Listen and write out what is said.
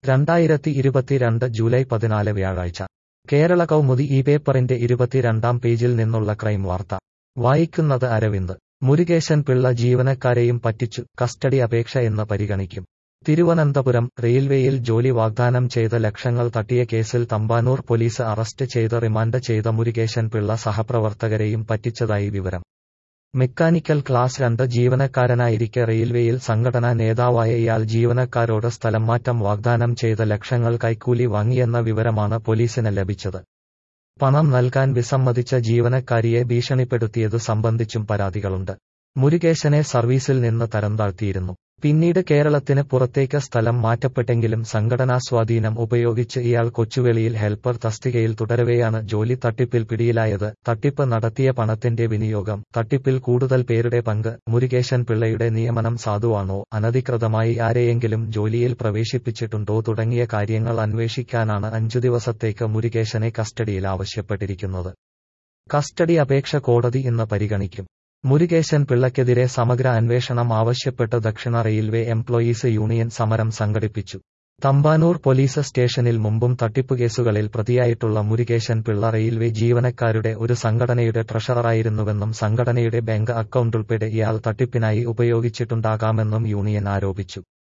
രണ്ടായിരത്തി ഇരുപത്തിരണ്ട് ജൂലൈ പതിനാല് വ്യാഴാഴ്ച കേരള കൗമുദി ഈ പേപ്പറിന്റെ ഇരുപത്തിരണ്ടാം പേജിൽ നിന്നുള്ള ക്രൈം വാർത്ത വായിക്കുന്നത് അരവിന്ദ് മുരുകേശൻ പിള്ള ജീവനക്കാരെയും പറ്റിച്ചു കസ്റ്റഡി അപേക്ഷ എന്ന് പരിഗണിക്കും തിരുവനന്തപുരം റെയിൽവേയിൽ ജോലി വാഗ്ദാനം ചെയ്ത ലക്ഷങ്ങൾ തട്ടിയ കേസിൽ തമ്പാനൂർ പോലീസ് അറസ്റ്റ് ചെയ്ത് റിമാൻഡ് ചെയ്ത മുരുകേശൻ പിള്ള സഹപ്രവർത്തകരെയും പറ്റിച്ചതായി വിവരം മെക്കാനിക്കൽ ക്ലാസ് രണ്ട് ജീവനക്കാരനായിരിക്കെ റെയിൽവേയിൽ സംഘടനാ നേതാവായ ഇയാൾ ജീവനക്കാരോട് സ്ഥലം മാറ്റം വാഗ്ദാനം ചെയ്ത ലക്ഷങ്ങൾ കൈക്കൂലി വാങ്ങിയെന്ന വിവരമാണ് പോലീസിന് ലഭിച്ചത് പണം നൽകാൻ വിസമ്മതിച്ച ജീവനക്കാരിയെ ഭീഷണിപ്പെടുത്തിയതു സംബന്ധിച്ചും പരാതികളുണ്ട് മുരുകേശനെ സർവീസിൽ നിന്ന് തരംതാഴ്ത്തിയിരുന്നു പിന്നീട് കേരളത്തിന് പുറത്തേക്ക് സ്ഥലം മാറ്റപ്പെട്ടെങ്കിലും സംഘടനാ സ്വാധീനം ഉപയോഗിച്ച് ഇയാൾ കൊച്ചുവേളിയിൽ ഹെൽപ്പർ തസ്തികയിൽ തുടരവെയാണ് ജോലി തട്ടിപ്പിൽ പിടിയിലായത് തട്ടിപ്പ് നടത്തിയ പണത്തിന്റെ വിനിയോഗം തട്ടിപ്പിൽ കൂടുതൽ പേരുടെ പങ്ക് മുരുകേശൻ പിള്ളയുടെ നിയമനം സാധുവാണോ അനധികൃതമായി ആരെയെങ്കിലും ജോലിയിൽ പ്രവേശിപ്പിച്ചിട്ടുണ്ടോ തുടങ്ങിയ കാര്യങ്ങൾ അന്വേഷിക്കാനാണ് അഞ്ചു ദിവസത്തേക്ക് മുരുകേശനെ കസ്റ്റഡിയിൽ ആവശ്യപ്പെട്ടിരിക്കുന്നത് കസ്റ്റഡി അപേക്ഷ കോടതി ഇന്ന് പരിഗണിക്കും മുരുകേശൻ പിള്ളയ്ക്കെതിരെ സമഗ്ര അന്വേഷണം ആവശ്യപ്പെട്ട് ദക്ഷിണ റെയിൽവേ എംപ്ലോയീസ് യൂണിയൻ സമരം സംഘടിപ്പിച്ചു തമ്പാനൂർ പോലീസ് സ്റ്റേഷനിൽ മുമ്പും തട്ടിപ്പ് കേസുകളിൽ പ്രതിയായിട്ടുള്ള മുരുകേശൻ പിള്ള റെയിൽവേ ജീവനക്കാരുടെ ഒരു സംഘടനയുടെ ട്രഷററായിരുന്നുവെന്നും സംഘടനയുടെ ബാങ്ക് അക്കൗണ്ട് ഉൾപ്പെടെ ഇയാൾ തട്ടിപ്പിനായി ഉപയോഗിച്ചിട്ടുണ്ടാകാമെന്നും യൂണിയൻ ആരോപിച്ചു